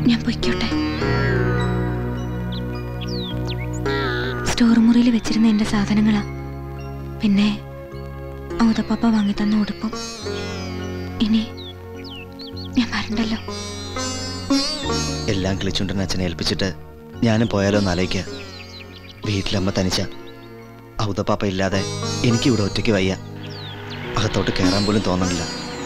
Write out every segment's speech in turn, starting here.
ഞാൻ പൊയ്ക്കോട്ടെ സ്റ്റോർ മുറിയിൽ വെച്ചിരുന്ന എന്റെ സാധനങ്ങളാ പിന്നെ ഔതപ്പാപ്പ വാങ്ങി തന്ന ഉടുപ്പും ഇനി ഞാൻ വരണ്ടല്ലോ എല്ലാം കിളിച്ചുണ്ടൻ അച്ഛനെ ഏൽപ്പിച്ചിട്ട് ഞാനും പോയാലോ എന്ന് ആലോചിക്കുക വീട്ടിലമ്മ തനിച്ച ഔതപ്പാപ്പ ഇല്ലാതെ എനിക്ക് ഇവിടെ ഒറ്റയ്ക്ക് വയ്യ അകത്തോട്ട് കയറാൻ പോലും തോന്നണില്ല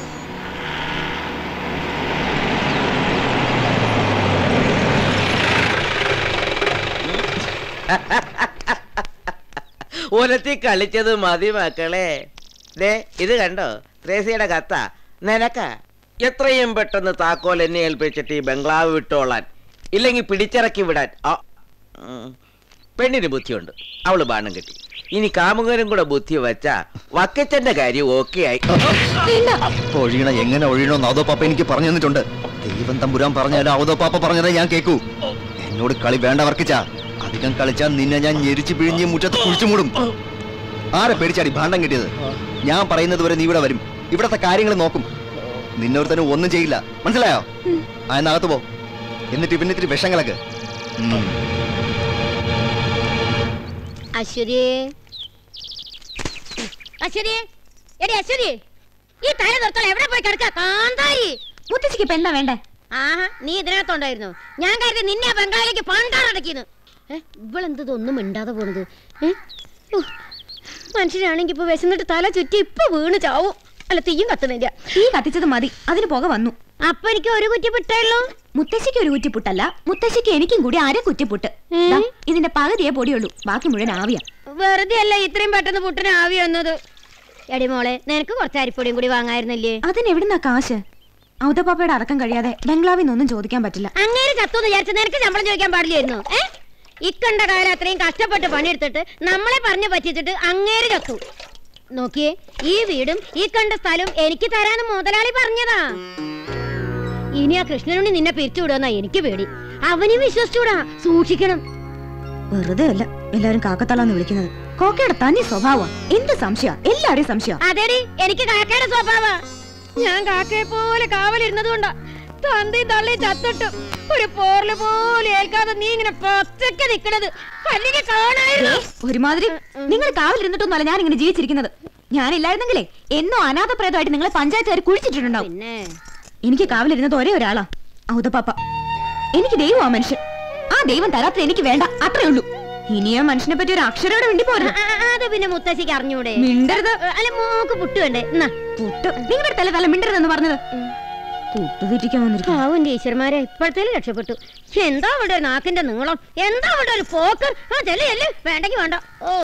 ഉലത്തി കളിച്ചത് മതി മക്കളെ ദേ ഇത് കണ്ടോ ത്രേസിയുടെ കത്ത നിനക്ക എത്രയും പെട്ടെന്ന് താക്കോൽ എന്നെ ഏൽപ്പിച്ചിട്ട് ഈ ബംഗ്ലാവ് വിട്ടോളാൻ ഇല്ലെങ്കിൽ പിടിച്ചിറക്കി വിടാൻ ആ, ഉം. പെണ്ണിന് ബുദ്ധിയുണ്ട് അവള് ബാണം കിട്ടി ഇനി കാമുകനും കൂടെ ബുദ്ധി വെച്ചാ വക്കച്ചന്റെ കാര്യം ഓക്കെ ആയി ഒഴിയണ എങ്ങനെ ഒഴിയണമെന്ന് ഔതപ്പാപ്പ എനിക്ക് പറഞ്ഞു തന്നിട്ടുണ്ട് ദൈവം തമ്പുരാൻ പറഞ്ഞാലും ഔതപ്പാപ്പ പറഞ്ഞതേ ഞാൻ കേൾക്കൂ എന്നോട് കളി വേണ്ട വർക്കിച്ചാ അധികം കളിച്ചാൽ നിന്നെ ഞാൻ ഞെരിച്ച് പിഴിഞ്ഞ് മുറ്റത്ത് കുഴിച്ചു മൂടും ആരെ പേടിച്ചാടി ഭാണ്ഡം കിട്ടിയത് ഞാൻ പറയുന്നത് വരെ നീ ഇവിടെ വരും ഇവിടത്തെ കാര്യങ്ങൾ നോക്കും നിന്നൊരുത്തനും ഒന്നും ചെയ്യില്ല മനസ്സിലായോ ആ എന്നകത്ത് പോ എന്നിട്ട് പിന്നെ ഇത്തിരി വിഷങ്ങളൊക്കെ ഉം. അശ്വതി അശ്വതി എടി അശ്വതി ഈ തല നിർത്തോളം എവിടെ പോയി കിടക്ക കാന്താരി മുത്തശ്ശിക്ക് ഇപ്പൊ എന്താ വേണ്ടേ ആഹാ നീ ഇതിനകത്തുണ്ടായിരുന്നു ഞാൻ കരുതി നിന്നെ ആ ബംഗാളിലേക്ക് പണ്ടാറടക്കിന്ന് ഇവളെന്ത് ഇതൊന്നും മിണ്ടാതെ പോണത് ഏ? ഉ, മനുഷ്യനാണെങ്കി ഇപ്പൊ വിശന്നിട്ട് തല ചുറ്റി ഇപ്പൊ വീണ് ചാവും അല്ല തീയും കത്തുന്നില്ല തീ കത്തിച്ചത് മതി അതിന് പുക വന്നു അപ്പൊ എനിക്ക് ഒരു കുറ്റി വിട്ടല്ലോ മുത്തശ്ശിക്ക് ഒരു കുറ്റിപ്പുട്ടല്ല മുത്തശ്ശിക്ക് എനിക്കും കൂടി അര കുറ്റിപ്പുട്ട് ദാ, ഇതിന്റെ പകുതിയെ പൊടിയുള്ളൂ ബാക്കി മുഴുവൻ ആവിയാ വെറുതെ അല്ല ഇത്രയും പെട്ടെന്ന് പുട്ടിന് ആവി വന്നത് എടി മോളെ നിനക്ക് കുറച്ച് അരിപ്പൊടിയും കൂടി വാങ്ങായിരുന്നില്ലേ അതിന് എവിടുന്നാ കാശ് ഔതപ്പാപ്പയുടെ അടക്കം കഴിയാതെ ബംഗ്ലാവിൽ നിന്നൊന്നും ചോദിക്കാൻ പറ്റില്ല അങ്ങേര് ചത്തുന്ന് വിചാരിച്ച നിനക്ക് ശമ്പളം ചോദിക്കാൻ പാടില്ലായിരുന്നു ഏ ഇക്കണ്ട കാലം അത്രയും കഷ്ടപ്പെട്ട് പണിയെടുത്തിട്ട് നമ്മളെ പറഞ്ഞു പറ്റിച്ചിട്ട് അങ്ങേര് ചത്തു നോക്കിയേ ഈ വീടും ഈ കണ്ട സ്ഥലവും എനിക്ക് തരാന്ന് മുതലാളി പറഞ്ഞതാ ഇനി ആ കൃഷ്ണനുണ്ണി നിന്നെ പിരിച്ചുവിടുമെന്നാ എനിക്ക് പേടി അവനും വിശ്വസിച്ചൂടാ സൂക്ഷിക്കണം വെറുതെ അല്ല എല്ലാരും കാക്കത്തളാന്ന് വിളിക്കുന്നത് കോക്കയുടെ തനി സ്വഭാവം എന്ത് സംശയ എല്ലാരെയും സംശയ അതെടി എനിക്ക് കാക്കയുടെ സ്വഭാവ ഞാൻ കാക്കയെ പോലെ കാവലിരുന്നത് കൊണ്ടാ തന്തയും തള്ളയും ചത്തിട്ടു ഒരു പോറില് പോലും ഏൽക്കാതെ നീ ഇങ്ങനെ പച്ചക്ക് നിക്കണത് അല്ലെങ്കിൽ കാണായിരുന്നു ഒരുമാതിരി നിങ്ങൾ കാവലിരുന്നിട്ടൊന്നുമല്ല ഞാൻ ഇങ്ങനെ ജീവിച്ചിരിക്കുന്നത് ഞാനില്ലായിരുന്നെങ്കിലേ എന്നോ അനാഥ പ്രേതമായിട്ട് നിങ്ങളെ പഞ്ചായത്തുകാർ കുഴിച്ചിട്ടുണ്ടാവും പിന്നെ എനിക്ക് കാവലിരുന്നത് ഒരേ ഒരാളാ ഔതപ്പാപ്പ എനിക്ക് ദൈവം ആ മനുഷ്യൻ ആ ദൈവം തരാത്ത എനിക്ക് വേണ്ട അത്രേ ഉള്ളൂ ഇനി ആ മനുഷ്യനെ പറ്റി ഒരു അക്ഷരോടെ വേണ്ടി പോരുത് ആ, ആ, അത് പിന്നെ മുത്തശ്ശിക്ക് അറിഞ്ഞൂടെ മിണ്ടരുത് അല്ല മോക്ക് പുട്ട് വേണ്ടേ എന്നാ പുട്ട് നിങ്ങളുടെ തല തല മിണ്ടരുതെന്ന് പറഞ്ഞത് പുട്ട് തെറ്റിക്കാൻ വന്നിരിക്കും പാവന്റെ ഈശ്വരന്മാരെ ഇപ്പോഴത്തേലും രക്ഷപ്പെട്ടു എന്താ അവിടെ ഒരു നാക്കിന്റെ നീളം എന്താ അവിടെ ഒരു പോക്ക് ആ ചെല്ലു ചെല്ലു വേണ്ടെങ്കി വേണ്ട ഓ